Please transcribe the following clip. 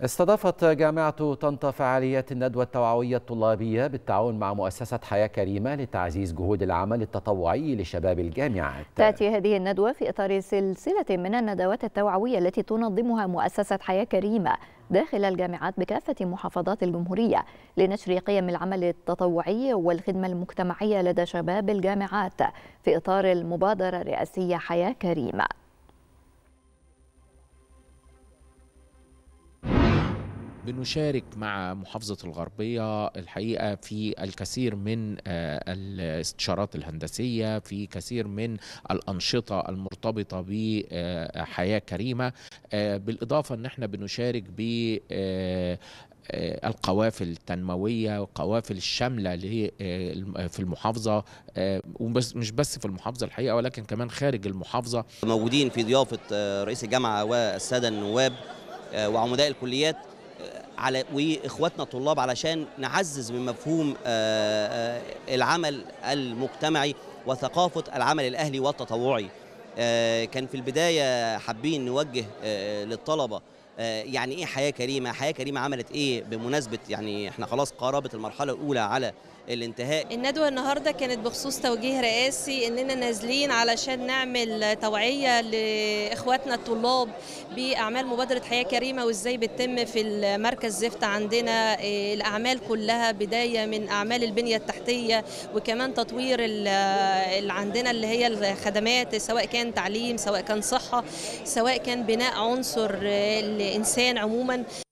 استضافت جامعة طنطا فعاليات الندوة التوعوية الطلابية بالتعاون مع مؤسسة حياة كريمة لتعزيز جهود العمل التطوعي لشباب الجامعات تأتي هذه الندوة في إطار سلسلة من الندوات التوعوية التي تنظمها مؤسسة حياة كريمة داخل الجامعات بكافة محافظات الجمهورية لنشر قيم العمل التطوعي والخدمة المجتمعية لدى شباب الجامعات في إطار المبادرة الرئاسية حياة كريمة بنشارك مع محافظة الغربية الحقيقة في الكثير من الاستشارات الهندسية في كثير من الأنشطة المرتبطة بحياة كريمة بالإضافة أن احنا بنشارك ب القوافل التنموية والقوافل الشاملة في المحافظة ومش مش بس في المحافظة الحقيقة ولكن كمان خارج المحافظة موجودين في ضيافة رئيس الجامعة والسادة النواب وعمداء الكليات على واخواتنا الطلاب علشان نعزز من مفهوم العمل المجتمعي وثقافه العمل الاهلي والتطوعي كان في البدايه حابين نوجه للطلبه يعني ايه حياه كريمه حياه كريمه عملت ايه بمناسبه يعني احنا خلاص قاربت المرحله الاولى على الانتهاء الندوة النهاردة كانت بخصوص توجيه رئاسي اننا نازلين علشان نعمل توعية لاخواتنا الطلاب باعمال مبادرة حياة كريمة وازاي بتتم في المركز زفت عندنا الاعمال كلها بداية من اعمال البنية التحتية وكمان تطوير اللي عندنا اللي هي الخدمات سواء كان تعليم سواء كان صحة سواء كان بناء عنصر الانسان عموما